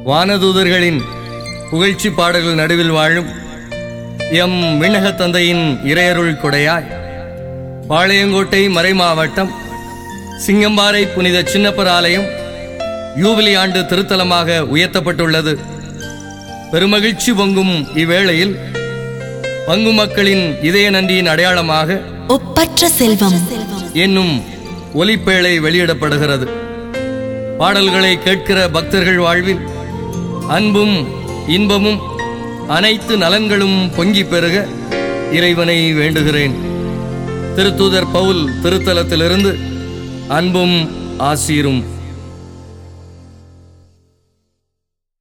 வானதூதர்களின் புகழ்ச்சி பாடல்கள் நடுவில் வாழும் எம் விண்ணக தந்தையின் இறையருள் கொடையாய் பாளையங்கோட்டை மறைமாவட்டம் சிங்கம்பாறை புனித சின்னப்பர் ஆலயம் யூபிலி ஆண்டு திருத்தலமாக உயர்த்தப்பட்டுள்ளது பெருமகிழ்ச்சி பொங்கும் இவ்வேளையில் பங்கு மக்களின் இதய நன்றியின் அடையாளமாக ஒப்பற்ற செல்வம் என்னும் ஒலிப்பேழை வெளியிடப்படுகிறது பாடல்களை கேட்கிற பக்தர்கள் வாழ்வில் அன்பும் இன்பமும் அனைத்து நலன்களும் பொங்கி பெருக இறைவனை வேண்டுகிறேன் திருத்தூதர் பவுல் திருத்தலத்திலிருந்து அன்பும் ஆசீரும்